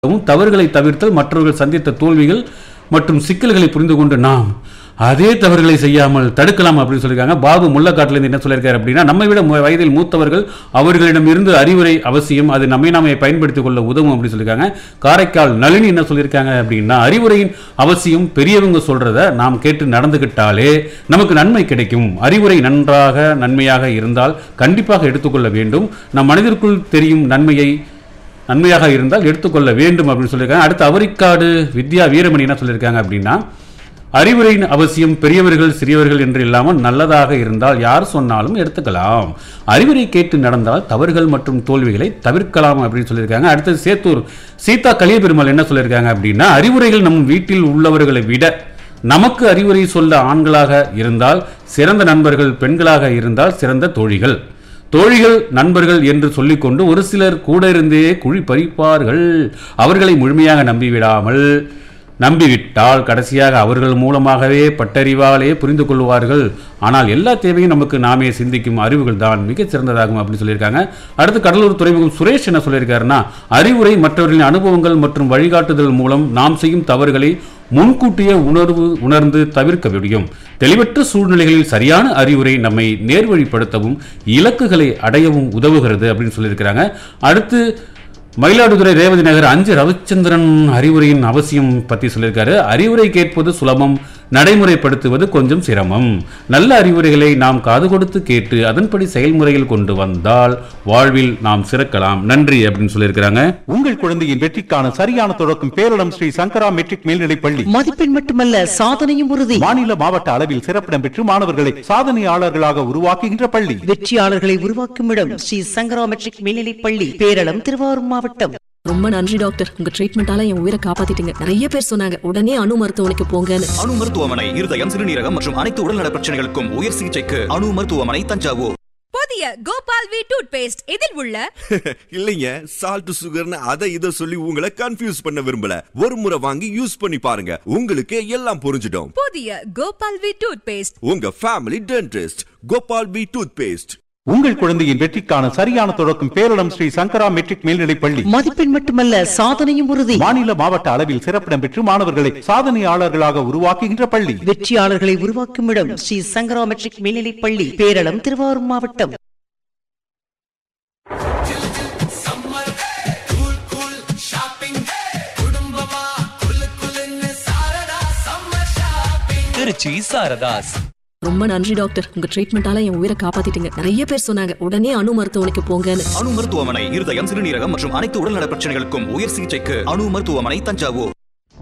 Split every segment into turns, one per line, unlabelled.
தவறுகளை தவிர்த்தல் மற்றவர்கள் சந்தித்த தோல்விகள் மற்றும் சிக்கல்களை புரிந்து கொண்டு நாம் அதே தவறுகளை செய்யாமல் தடுக்கலாம் அப்படின்னு சொல்லியிருக்காங்க பாபு முள்ளக்காட்டிலிருந்து என்ன சொல்லியிருக்காரு அப்படின்னா நம்மை விட மு- வயதில் மூத்தவர்கள் அவர்களிடம் இருந்து அறிவுரை அவசியம் அது நம்மை நாமே பயன்படுத்திக் கொள்ள உதவும் அப்படின்னு சொல்லியிருக்காங்க காரைக்கால் நளினி என்ன சொல்லியிருக்காங்க அப்படின்னா அறிவுரையின் அவசியம் பெரியவங்க சொல்றத நாம் கேட்டு நடந்துகிட்டாலே நமக்கு நன்மை கிடைக்கும் அறிவுரை நன்றாக நன்மையாக இருந்தால் கண்டிப்பாக எடுத்துக்கொள்ள வேண்டும் நம் மனதிற்குள் தெரியும் நன்மையை நன்மையாக இருந்தால் எடுத்துக்கொள்ள வேண்டும் அப்படின்னு சொல்லியிருக்காங்க அடுத்து அவரிக்காடு வித்யா வீரமணி என்ன சொல்லியிருக்காங்க அப்படின்னா அறிவுரையின் அவசியம் பெரியவர்கள் சிறியவர்கள் என்று இல்லாமல் நல்லதாக இருந்தால் யார் சொன்னாலும் எடுத்துக்கலாம் அறிவுரை கேட்டு நடந்தால் தவறுகள் மற்றும் தோல்விகளை தவிர்க்கலாம் அப்படின்னு சொல்லியிருக்காங்க அடுத்து சேத்தூர் சீதா கலியபெருமாள் என்ன சொல்லியிருக்காங்க அப்படின்னா அறிவுரைகள் நம் வீட்டில் உள்ளவர்களை விட நமக்கு அறிவுரை சொல்ல ஆண்களாக இருந்தால் சிறந்த நண்பர்கள் பெண்களாக இருந்தால் சிறந்த தோழிகள் தோழிகள் நண்பர்கள் என்று சொல்லிக்கொண்டு ஒரு சிலர் கூட இருந்தே குழி பறிப்பார்கள் அவர்களை முழுமையாக நம்பிவிடாமல் நம்பிவிட்டால் கடைசியாக அவர்கள் மூலமாகவே பட்டறிவாலே புரிந்து கொள்வார்கள் ஆனால் எல்லா தேவையும் நமக்கு நாமே சிந்திக்கும் அறிவுகள் தான் மிகச் சிறந்ததாகும் அப்படின்னு சொல்லியிருக்காங்க அடுத்து கடலூர் துறைமுகம் சுரேஷ் என்ன சொல்லியிருக்காருன்னா அறிவுரை மற்றவர்களின் அனுபவங்கள் மற்றும் வழிகாட்டுதல் மூலம் நாம் செய்யும் தவறுகளை முன்கூட்டியே உணர்வு உணர்ந்து தவிர்க்க முடியும் தெளிவற்ற சூழ்நிலைகளில் சரியான அறிவுரை நம்மை நேர்வழிப்படுத்தவும் இலக்குகளை அடையவும் உதவுகிறது அப்படின்னு சொல்லியிருக்கிறாங்க அடுத்து மயிலாடுதுறை ரேவதி நகர் அஞ்சு ரவிச்சந்திரன் அறிவுரையின் அவசியம் பத்தி சொல்லியிருக்காரு அறிவுரை கேட்பது சுலபம் நடைமுறைப்படுத்துவது கொஞ்சம் சிரமம் நல்ல அறிவுரைகளை நாம் காது கொடுத்து கேட்டு அதன்படி செயல்முறையில் கொண்டு வந்தால் வாழ்வில் நாம் சிறக்கலாம் நன்றி அப்படின்னு சொல்லியிருக்கிறாங்க
உங்கள் குழந்தையின் வெற்றிக்கான சரியான தொடக்கம் பேரிடம் ஸ்ரீ சங்கரா மெட்ரிக் மேல்நிலைப் பள்ளி
மதிப்பெண் மட்டுமல்ல சாதனையும் உறுதி
மாநில மாவட்ட அளவில் சிறப்பிடம் பெற்று மாணவர்களை சாதனையாளர்களாக உருவாக்குகின்ற பள்ளி
வெற்றியாளர்களை உருவாக்கும் இடம் ஸ்ரீ சங்கரா மெட்ரிக் மேல்நிலைப் பள்ளி பேரளம் திருவாரூர் மாவட்டம்
ரொம்ப நன்றி டாக்டர் உங்க ட்ரீட்மெண்டால என் உயிரை காப்பாத்திட்டீங்க நிறைய பேர் சொன்னாங்க உடனே அணு மருத்துவமனைக்கு போங்கன்னு
அணு மருத்துவமனை இருதயம் சிறுநீரகம் மற்றும் அனைத்து உடல்நல பிரச்சனைகளுக்கும் உயர் சிகிச்சைக்கு அணு மருத்துவமனை தஞ்சாவூர்
புதிய கோபால் வி டூத் பேஸ்ட் இதில் உள்ள
இல்லைங்க சால்ட் சுகர்னு அதை இதை சொல்லி உங்களை கன்ஃபியூஸ் பண்ண விரும்பல ஒரு முறை வாங்கி யூஸ் பண்ணி பாருங்க உங்களுக்கு எல்லாம் புரிஞ்சிடும்
புதிய கோபால் வி டூத் பேஸ்ட்
உங்க family dentist Gopal P toothpaste
உங்கள் குழந்தையின் வெற்றிக்கான சரியான தொடக்கம் பேரிடம் ஸ்ரீ சங்கரா மெட்ரிக் மேல்நிலைப் பள்ளி
மதிப்பெண் மட்டுமல்ல சாதனையும் உறுதி
மாநில மாவட்ட அளவில் சிறப்பிடம் பெற்று மாணவர்களை சாதனையாளர்களாக உருவாக்குகின்ற பள்ளி
வெற்றியாளர்களை உருவாக்கும் இடம் ஸ்ரீ சங்கரா மெட்ரிக் மேல்நிலைப் பள்ளி பேரளம் திருவாரூர் மாவட்டம்
திருச்சி சாரதாஸ்
ரொம்ப நன்றி டாக்டர் உங்க ட்ரீட்மெண்டால என் உயிரை காப்பாத்திட்டீங்க நிறைய பேர் சொன்னாங்க உடனே அணு மருத்துவமனைக்கு போங்கன்னு
அணு மருத்துவமனை இருதயம் சிறுநீரகம் மற்றும் அனைத்து உடல்நல பிரச்சனைகளுக்கும் உயர் சிகிச்சைக்கு அணு மருத்துவமனை தஞ்சாவூர்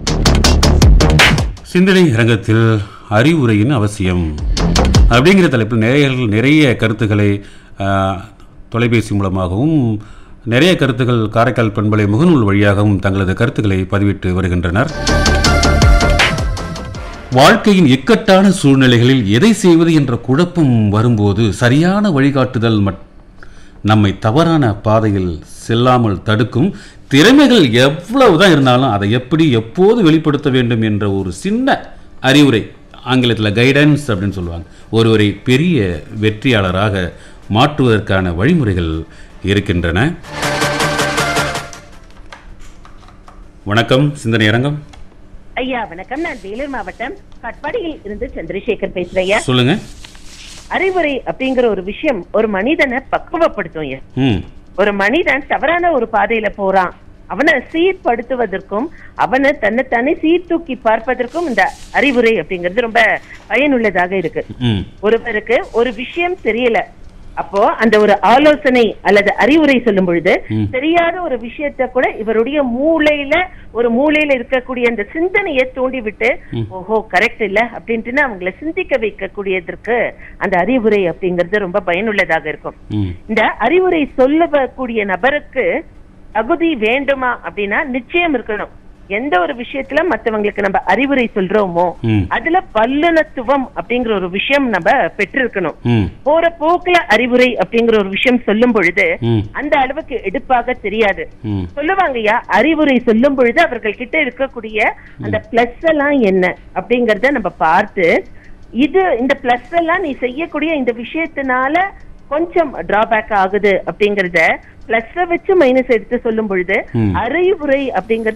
சிந்தனை அரங்கத்தில் அறிவுரையின் அவசியம் அப்படிங்கிற தலைப்பில் நிறைய நிறைய கருத்துக்களை ஆஹ், தொலைபேசி மூலமாகவும் நிறைய கருத்துக்கள் காரைக்கால் பண்பலை முகநூல் வழியாகவும் தங்களது கருத்துக்களை பதிவிட்டு வருகின்றனர் வாழ்க்கையின் இக்கட்டான சூழ்நிலைகளில் எதை செய்வது என்ற குழப்பம் வரும்போது சரியான வழிகாட்டுதல் மட் நம்மை தவறான பாதையில் செல்லாமல் தடுக்கும் திறமைகள் எவ்வளவுதான் இருந்தாலும் அதை எப்படி எப்போது வெளிப்படுத்த வேண்டும் என்ற ஒரு சின்ன அறிவுரை ஆங்கிலத்தில் கைடன்ஸ் அப்படின்னு சொல்லுவாங்க ஒருவரை பெரிய வெற்றியாளராக மாற்றுவதற்கான வழிமுறைகள் இருக்கின்றன வணக்கம் சிந்தனை அரங்கம்
ஐயா வணக்கம் நான் வேலூர் மாவட்டம் கட்பாடியில் இருந்து சந்திரசேகர் பேசுறேன் ஐயா
சொல்லுங்க
அறிவுரை அப்படிங்கிற ஒரு விஷயம் ஒரு மனிதனை பக்குவப்படுத்தும் ஐயா
ம்
ஒரு மனிதன் தவறான ஒரு பாதையில போறான் அவனை சீர்படுத்துவதற்கும் அவனை தன்னைத்தானே சீர்தூக்கி பார்ப்பதற்கும் இந்த அறிவுரை அப்படிங்கிறது ரொம்ப பயனுள்ளதாக இருக்கு
ம்
ஒருவருக்கு ஒரு விஷயம் தெரியல அப்போ அந்த ஒரு ஆலோசனை அல்லது அறிவுரை சொல்லும் பொழுது
ம்.
தெரியாத ஒரு விஷயத்த கூட இவருடைய மூளையில ஒரு மூளையில இருக்கக்கூடிய அந்த சிந்தனையை தூண்டி விட்டு ஓஹோ கரெக்ட் இல்ல அப்படின்ட்டு அவங்கள சிந்திக்க வைக்கக்கூடியதற்கு அந்த அறிவுரை அப்படிங்கிறது ரொம்ப பயனுள்ளதாக இருக்கும்
ம்
இந்த அறிவுரை சொல்லக்கூடிய நபருக்கு தகுதி வேண்டுமா அப்படின்னா நிச்சயம் இருக்கணும் எந்த ஒரு விஷயத்துல மத்தவங்களுக்கு நம்ம அறிவுரை சொல்றோமோ
ம்.
அதுல வல்லுனத்துவம் அப்படிங்கிற ஒரு விஷயம் நம்ம பெற்றிருக்கணும்
ம்
போற போக்குல அறிவுரை அப்படிங்கிற ஒரு விஷயம் சொல்லும் பொழுது
ம்.
அந்த அளவுக்கு எடுப்பாக தெரியாது
ம்
சொல்லுவாங்கய்யா அறிவுரை சொல்லும் பொழுது அவர்கள் கிட்ட இருக்கக்கூடிய அந்த பிளஸ் எல்லாம் என்ன அப்படிங்கறத நம்ம பார்த்து இது இந்த பிளஸ் எல்லாம் நீ செய்யக்கூடிய இந்த விஷயத்தினால கொஞ்சம் டிராபேக் ஆகுது அப்படிங்கறத பிளஸ் வச்சு மைனஸ் எடுத்து சொல்லும் பொழுது
ம்.
அறிவுரை அப்படிங்கறது